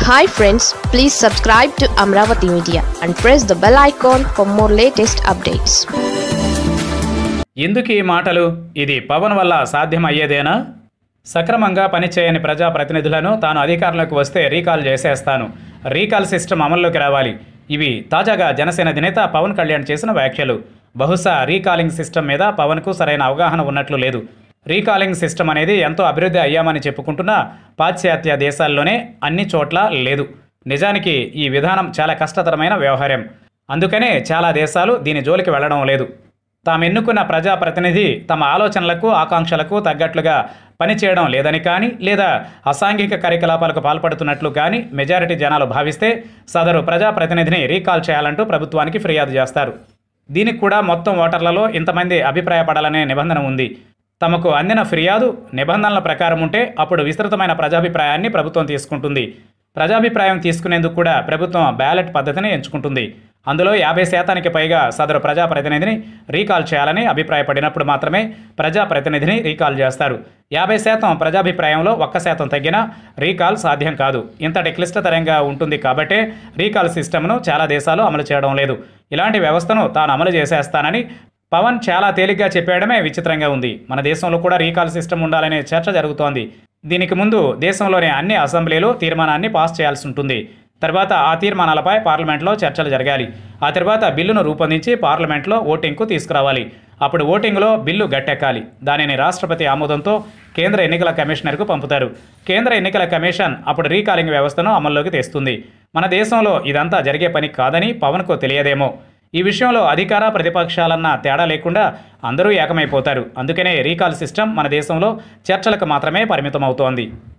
hi friends please subscribe to Amaravati media and press the bell icon for more latest updates ఎందుకు ఈ మాటలు ఇది పవన్ వల్ల సాధ్యమయ్యేదేనా సక్రమంగా పనిచేయని ప్రజాప్రతినిధులను తాను అధికారంలోకి వస్తే రీకాల్ చేసేస్తాను రీకాల్ సిస్టమ్ అమల్లోకి రావాలి ఇవి తాజాగా జనసేన అధినేత పవన్ కళ్యాణ్ చేసిన వ్యాఖ్యలు బహుశా రీకాలింగ్ సిస్టమ్ మీద పవన్కు సరైన అవగాహన ఉన్నట్లు లేదు రీకాలింగ్ సిస్టమ్ అనేది ఎంతో అభివృద్ధి అయ్యామని చెప్పుకుంటున్న పాశ్చాత్య దేశాల్లోనే అన్ని చోట్ల లేదు నిజానికి ఈ విధానం చాలా కష్టతరమైన వ్యవహారం అందుకనే చాలా దేశాలు దీని జోలికి వెళ్లడం లేదు తాము ఎన్నుకున్న ప్రజాప్రతినిధి తమ ఆలోచనలకు ఆకాంక్షలకు తగ్గట్లుగా పనిచేయడం లేదని కానీ లేదా అసాంఘిక కార్యకలాపాలకు పాల్పడుతున్నట్లు కానీ మెజారిటీ జనాలు భావిస్తే సదరు ప్రజాప్రతినిధిని రీకాల్ చేయాలంటూ ప్రభుత్వానికి ఫిర్యాదు చేస్తారు దీనికి కూడా మొత్తం ఓటర్లలో ఇంతమంది అభిప్రాయపడాలనే నిబంధన ఉంది తమకు అందిన ఫిర్యాదు నిబంధనల ప్రకారం ఉంటే అప్పుడు విస్తృతమైన ప్రజాభిప్రాయాన్ని ప్రభుత్వం తీసుకుంటుంది ప్రజాభిప్రాయం తీసుకునేందుకు కూడా ప్రభుత్వం బ్యాలెట్ పద్ధతిని ఎంచుకుంటుంది అందులో యాభై శాతానికి పైగా సదరు ప్రజాప్రతినిధిని రీకాల్ చేయాలని అభిప్రాయపడినప్పుడు మాత్రమే ప్రజాప్రతినిధిని రీకాల్ చేస్తారు యాభై శాతం ప్రజాభిప్రాయంలో ఒక్క శాతం తగ్గినా రీకాల్ సాధ్యం కాదు ఇంతటి క్లిష్టతరంగా ఉంటుంది కాబట్టే రీకాల్ సిస్టమ్ను చాలా దేశాలు అమలు చేయడం లేదు ఇలాంటి వ్యవస్థను తాను అమలు చేసేస్తానని పవన్ చాలా తేలిగ్గా చెప్పేయడమే విచిత్రంగా ఉంది మన దేశంలో కూడా రీకాల్ సిస్టమ్ ఉండాలనే చర్చ జరుగుతోంది దీనికి ముందు దేశంలోని అన్ని అసెంబ్లీలు తీర్మానాన్ని పాస్ చేయాల్సి ఉంటుంది తర్వాత ఆ తీర్మానాలపై పార్లమెంట్లో చర్చలు జరగాలి ఆ తర్వాత బిల్లును రూపొందించి పార్లమెంట్లో ఓటింగ్కు తీసుకురావాలి అప్పుడు ఓటింగ్లో బిల్లు గట్టెక్కాలి దానిని రాష్ట్రపతి ఆమోదంతో కేంద్ర ఎన్నికల కమిషనర్కు పంపుతారు కేంద్ర ఎన్నికల కమిషన్ అప్పుడు రీకాలింగ్ వ్యవస్థను అమల్లోకి తెస్తుంది మన దేశంలో ఇదంతా జరిగే పని కాదని పవన్కు తెలియదేమో ఈ విషయంలో అధికార ప్రతిపక్షాలన్న తేడా లేకుండా అందరూ ఏకమైపోతారు అందుకనే రీకాల్ సిస్టమ్ మన దేశంలో చర్చలకు మాత్రమే పరిమితమవుతోంది